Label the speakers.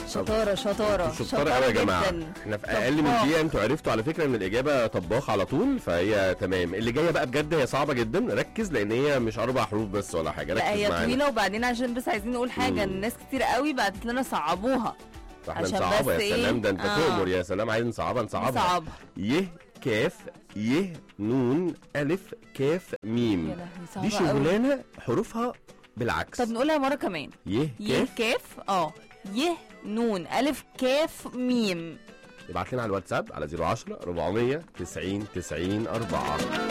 Speaker 1: شطاره شطاره
Speaker 2: انتوا شطار قوي يا جماعه
Speaker 1: جداً.
Speaker 2: احنا في اقل من
Speaker 1: طباخ.
Speaker 2: دقيقه انتوا عرفتوا على فكره ان الاجابه طباخ على طول فهي تمام اللي جايه بقى بجد هي صعبه جدا ركز لان هي مش اربع حروف بس ولا حاجه
Speaker 1: لا
Speaker 2: ركز
Speaker 1: هي
Speaker 2: معانا
Speaker 1: طويله وبعدين عشان بس عايزين نقول حاجه
Speaker 2: مم.
Speaker 1: الناس كتير قوي بعتت لنا صعبوها
Speaker 2: فاحنا
Speaker 1: عشان
Speaker 2: نصعبها
Speaker 1: بس
Speaker 2: يا
Speaker 1: إيه؟
Speaker 2: سلام ده انت
Speaker 1: آه.
Speaker 2: تؤمر يا سلام عايز نصعبها نصعبها
Speaker 1: صعبها
Speaker 2: ي كاف ي نون الف كاف
Speaker 1: يا
Speaker 2: ميم
Speaker 1: لهوي
Speaker 2: دي
Speaker 1: صعبه قوي
Speaker 2: شغلانه حروفها بالعكس
Speaker 1: طب نقولها مره كمان
Speaker 2: ي
Speaker 1: ي
Speaker 2: كاف
Speaker 1: كاف اه ي نون الف كاف ميم
Speaker 2: ابعت لنا على الواتساب على 010 400 90 90 4